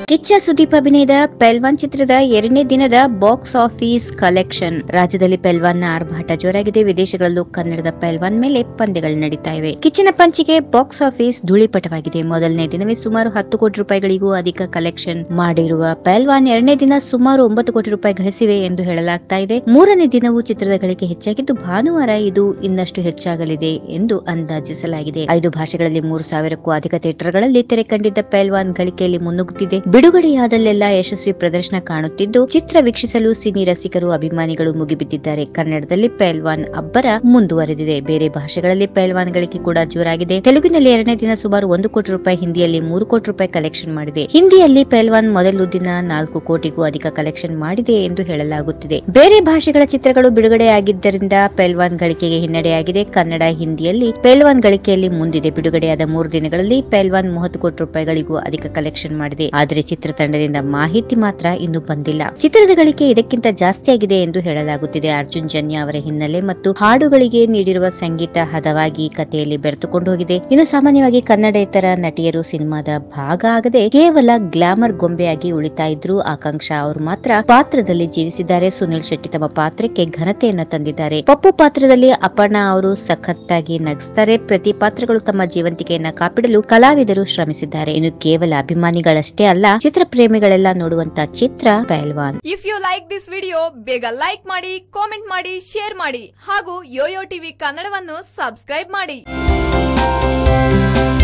ಕಿಚ್ಚ ಸುದೀಪ್ ಅಭಿನಯದ ಪೆಲ್ವಾನ್ ಚಿತ್ರದ ಎರಡನೇ ದಿನದ ಬಾಕ್ಸ್ ಆಫೀಸ್ ಕಲೆಕ್ಷನ್ ರಾಜ್ಯದಲ್ಲಿ ಪೆಲ್ವಾನ್ ನ ಆರ್ಭಾಟ ಜೋರಾಗಿದೆ ವಿದೇಶಗಳಲ್ಲೂ ಕನ್ನಡದ ಪೆಲ್ವಾನ್ ಮೇಲೆ ಪಂದ್ಯಗಳು ನಡೀತಾ ಇವೆ ಕಿಚ್ಚನ ಪಂಚಿಗೆ ಬಾಕ್ಸ್ ಆಫೀಸ್ ಧೂಳಿಪಟವಾಗಿದೆ ಮೊದಲನೇ ದಿನವೇ ಸುಮಾರು ಹತ್ತು ಕೋಟಿ ರೂಪಾಯಿಗಳಿಗೂ ಅಧಿಕ ಕಲೆಕ್ಷನ್ ಮಾಡಿರುವ ಪೆಲ್ವಾನ್ ಎರಡನೇ ದಿನ ಸುಮಾರು ಒಂಬತ್ತು ಕೋಟಿ ರೂಪಾಯಿ ಗಳಿಸಿವೆ ಎಂದು ಹೇಳಲಾಗ್ತಾ ಇದೆ ಮೂರನೇ ದಿನವೂ ಚಿತ್ರದ ಗಳಿಕೆ ಹೆಚ್ಚಾಗಿದ್ದು ಭಾನುವಾರ ಇದು ಇನ್ನಷ್ಟು ಹೆಚ್ಚಾಗಲಿದೆ ಎಂದು ಅಂದಾಜಿಸಲಾಗಿದೆ ಐದು ಭಾಷೆಗಳಲ್ಲಿ ಮೂರು ಸಾವಿರಕ್ಕೂ ಅಧಿಕ ಥಿಯೇಟರ್ಗಳಲ್ಲಿ ತೆರೆ ಕಂಡಿದ್ದ ಪೆಲ್ವಾನ್ ಗಳಿಕೆಯಲ್ಲಿ ಮುನ್ನುಗ್ಗುತ್ತಿದೆ ಬಿಡುಗಡೆಯಾದಲ್ಲೆಲ್ಲ ಯಶಸ್ವಿ ಪ್ರದರ್ಶನ ಕಾಣುತ್ತಿದ್ದು ಚಿತ್ರ ವೀಕ್ಷಿಸಲು ಸಿನಿ ರಸಿಕರು ಅಭಿಮಾನಿಗಳು ಮುಗಿಬಿದ್ದಿದ್ದಾರೆ ಕನ್ನಡದಲ್ಲಿ ಪೆಲ್ವಾನ್ ಅಬ್ಬರ ಮುಂದುವರೆದಿದೆ ಬೇರೆ ಭಾಷೆಗಳಲ್ಲಿ ಪೆಲ್ವಾನ್ ಗಳಿಕೆ ಕೂಡ ಜೋರಾಗಿದೆ ತೆಲುಗಿನಲ್ಲಿ ಎರಡನೇ ದಿನ ಸುಮಾರು ಒಂದು ಕೋಟಿ ರೂಪಾಯಿ ಹಿಂದಿಯಲ್ಲಿ ಮೂರು ಕೋಟಿ ರೂಪಾಯಿ ಕಲೆಕ್ಷನ್ ಮಾಡಿದೆ ಹಿಂದಿಯಲ್ಲಿ ಪೆಲ್ವಾನ್ ಮೊದಲು ದಿನ ನಾಲ್ಕು ಕೋಟಿಗೂ ಅಧಿಕ ಕಲೆಕ್ಷನ್ ಮಾಡಿದೆ ಎಂದು ಹೇಳಲಾಗುತ್ತಿದೆ ಬೇರೆ ಭಾಷೆಗಳ ಚಿತ್ರಗಳು ಬಿಡುಗಡೆಯಾಗಿದ್ದರಿಂದ ಪೆಲ್ವಾನ್ ಗಳಿಕೆಗೆ ಹಿನ್ನಡೆಯಾಗಿದೆ ಕನ್ನಡ ಹಿಂದಿಯಲ್ಲಿ ಪೆಲ್ವಾನ್ ಗಳಿಕೆಯಲ್ಲಿ ಮುಂದಿದೆ ಬಿಡುಗಡೆಯಾದ ಮೂರು ದಿನಗಳಲ್ಲಿ ಪೆಲ್ವಾನ್ ಮೂವತ್ತು ಕೋಟಿ ರೂಪಾಯಿಗಳಿಗೂ ಅಧಿಕ ಕಲೆಕ್ಷನ್ ಮಾಡಿದೆ ಆದರೆ ಚಿತ್ರತಂಡದಿಂದ ಮಾಹಿತಿ ಮಾತ್ರ ಇನ್ನೂ ಬಂದಿಲ್ಲ ಚಿತ್ರದ ಗಳಿಕೆ ಇದಕ್ಕಿಂತ ಜಾಸ್ತಿಯಾಗಿದೆ ಎಂದು ಹೇಳಲಾಗುತ್ತಿದೆ ಅರ್ಜುನ್ ಜನ್ಯ ಅವರ ಹಿನ್ನೆಲೆ ಮತ್ತು ಹಾಡುಗಳಿಗೆ ನೀಡಿರುವ ಸಂಗೀತ ಹದವಾಗಿ ಕಥೆಯಲ್ಲಿ ಬೆರೆತುಕೊಂಡು ಹೋಗಿದೆ ಇನ್ನು ಸಾಮಾನ್ಯವಾಗಿ ಕನ್ನಡೇತರ ನಟಿಯರು ಸಿನಿಮಾದ ಭಾಗ ಆಗದೆ ಕೇವಲ ಗ್ಲಾಮರ್ ಗೊಂಬೆಯಾಗಿ ಉಳಿತಾ ಇದ್ರು ಆಕಾಂಕ್ಷಾ ಅವರು ಮಾತ್ರ ಪಾತ್ರದಲ್ಲಿ ಜೀವಿಸಿದ್ದಾರೆ ಸುನಿಲ್ ಶೆಟ್ಟಿ ತಮ್ಮ ಪಾತ್ರಕ್ಕೆ ಘನತೆಯನ್ನ ತಂದಿದ್ದಾರೆ ಪಪ್ಪು ಪಾತ್ರದಲ್ಲಿ ಅಪರ್ಣಾ ಅವರು ಸಖತ್ತಾಗಿ ನಗಿಸ್ತಾರೆ ಪ್ರತಿ ಪಾತ್ರಗಳು ತಮ್ಮ ಜೀವಂತಿಕೆಯನ್ನ ಕಾಪಿಡಲು ಕಲಾವಿದರು ಶ್ರಮಿಸಿದ್ದಾರೆ ಇನ್ನು ಕೇವಲ ಅಭಿಮಾನಿಗಳಷ್ಟೇ ಅಲ್ಲ ಚಿತ್ರ ಪ್ರೇಮಿಗಳೆಲ್ಲ ನೋಡುವಂತ ಚಿತ್ರ Pailwaan if you like this video ಬೇಗ ಲೈಕ್ ಮಾಡಿ ಕಾಮೆಂಟ್ ಮಾಡಿ ಶೇರ್ ಮಾಡಿ ಹಾಗೂ ಯೋಯೋ ಟಿವಿ ಕನ್ನಡವನ್ನು ಸಬ್ಸ್ಕ್ರೈಬ್ ಮಾಡಿ